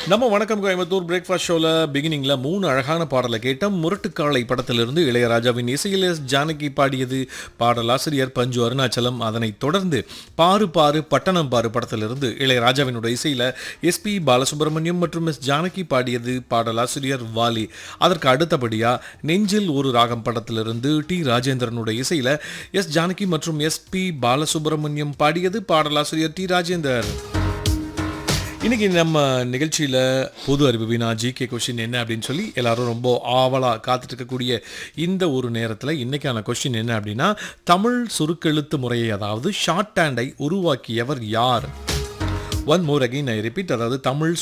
நம்ம வணக்கம் கோயம்புத்தூர் பிரேக்ஃபாஸ்ட் ஷோல பிகினிங்ல மூணு அழகான பாடலை கேட்டோம் முரட்டுக்காலை படத்திலிருந்து இளையராஜாவின் இசையில் எஸ் ஜானகி பாடியது பாடலாசிரியர் பஞ்சு அருணாச்சலம் அதனைத் தொடர்ந்து பாரு பாரு பட்டணம் பாரு படத்திலிருந்து இளையராஜாவினுடைய இசையில எஸ்பி பாலசுப்ரமணியம் மற்றும் எஸ் ஜானகி பாடியது பாடலாசிரியர் வாலி அதற்கு அடுத்தபடியா நெஞ்சில் ஒரு ராகம் படத்திலிருந்து டி ராஜேந்திரனுடைய இசையில எஸ் ஜானகி மற்றும் எஸ் பி பாலசுப்ரமணியம் பாடியது பாடலாசிரியர் டி ராஜேந்தர் இன்னைக்கு நம்ம நிகழ்ச்சியில் பொது அறிவு வினா ஜிகே கொஷின் என்ன அப்படின்னு சொல்லி எல்லாரும் ரொம்ப ஆவலாக காத்துட்டு இருக்கக்கூடிய இந்த ஒரு நேரத்தில் இன்னைக்கான கொஷின் என்ன அப்படின்னா தமிழ் சுருக்கெழுத்து முறையை அதாவது ஷார்ட் ஹேண்டை உருவாக்கியவர் யார் one more again I repeat அதாவது தமிழ்